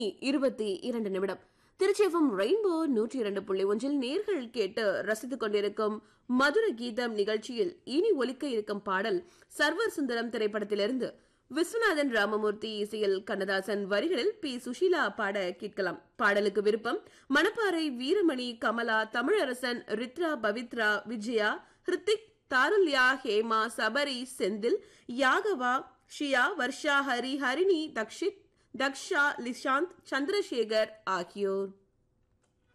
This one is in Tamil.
இருபத்தி இரண்டு நிமிடம் திருச்சிஎஃப்எம் ரெயின்போ நூற்றி இரண்டு புள்ளி ஒன்றில் நேர்கள் கேட்டு ரசித்துக் கொண்டிருக்கும் மதுர கீதம் நிகழ்ச்சியில் இனி ஒலிக்க இருக்கும் பாடல் சர்வர் சுந்தரம் திரைப்படத்திலிருந்து விஸ்வநாதன் ராமமூர்த்தி இசையில் கண்ணதாசன் வரிகளில் பி சுஷீலா பாட கேட்கலாம் பாடலுக்கு விருப்பம் மணப்பாறை வீரமணி கமலா தமிழரசன் ரித்ரா பவித்ரா விஜயா ஹிருத்திக் தாருல்யா ஹேமா சபரி செந்தில் யாகவா ஷியா வர்ஷா ஹரி ஹரிணி தக்ஷித் தக்ஷா லிஷாந்த் சந்திரசேகர் ஆகியோர்